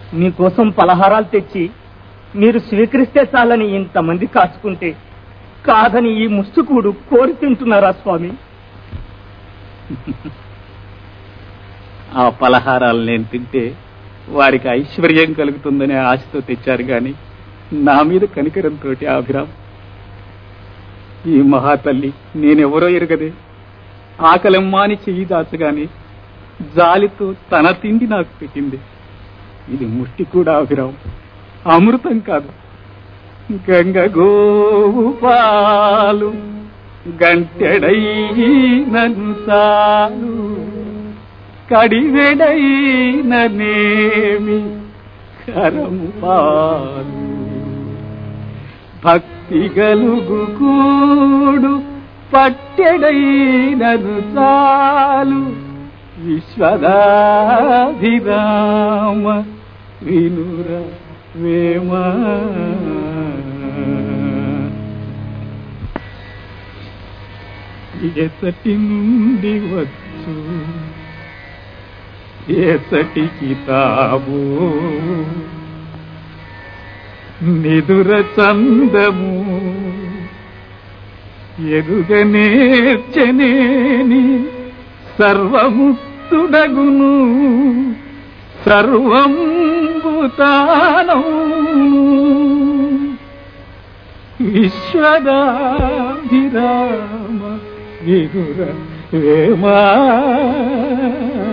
మీకోసం పలహారాలు తెచ్చి మీరు స్వీకరిస్తే చాలని ఇంతమంది కాచుకుంటే కాదని ఈ ముస్తుకుడు కోరి తింటున్నారా స్వామి ఆ పలహారాలు నేను తింటే వారికి ఐశ్వర్యం కలుగుతుందనే ఆశతో తెచ్చారు గాని నా మీద కనికరంతో అభిరామ్ ఈ మహాతల్లి నేనెవరో ఎరగదే ఆకలమ్మాని చెయ్యి దాచగాని జాలితో తన తిండి నాకు పెట్టింది ఇది ముష్టి కూడా అభిరామ్ అమృతం కాదు గంగ గోవు పాలు గంటెడై నన్ను సాలు కడివెడైననేమి కరము పాలు భక్తి గలుగు కూడు పట్టెడైనను చాలు విశ్వదాభిరామ వినుర వేమ ఎసటి నుండి వచ్చు ఎసటి కితాబు నిదుర చందము ఎరుగనేర్చనేని సర్వముక్తుడగును సర్వంబుతానం విశ్వదాభిరామ విదుర వేమా